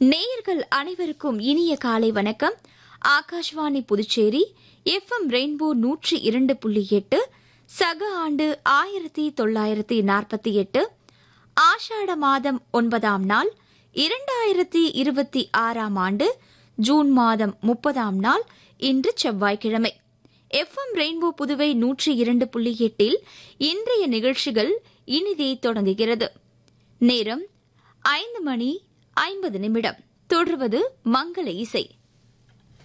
நேயர்கள் அனைவருக்கும் இனிய காலை வணக்கம் ஆகாஷ்வாணி புதுச்சேரி எஃப்எம் ரெயின்போ நூற்றி இரண்டு புள்ளி எட்டு சக ஆண்டு ஆயிரத்தி தொள்ளாயிரத்தி நாற்பத்தி எட்டு ஆஷாட மாதம் ஒன்பதாம் நாள் இரண்டாயிரத்தி இருபத்தி ஆறாம் ஆண்டு ஜூன் மாதம் முப்பதாம் நாள் இன்று செவ்வாய்க்கிழமை எஃப்எம் ரெயின்போ புதுவை நூற்றி இரண்டு புள்ளி எட்டில் இன்றைய நிகழ்ச்சிகள் இனிதே தொடங்குகிறது நேரம் ஐந்து மணி ஐம்பது நிமிடம் தொடர்வது மங்கள இசை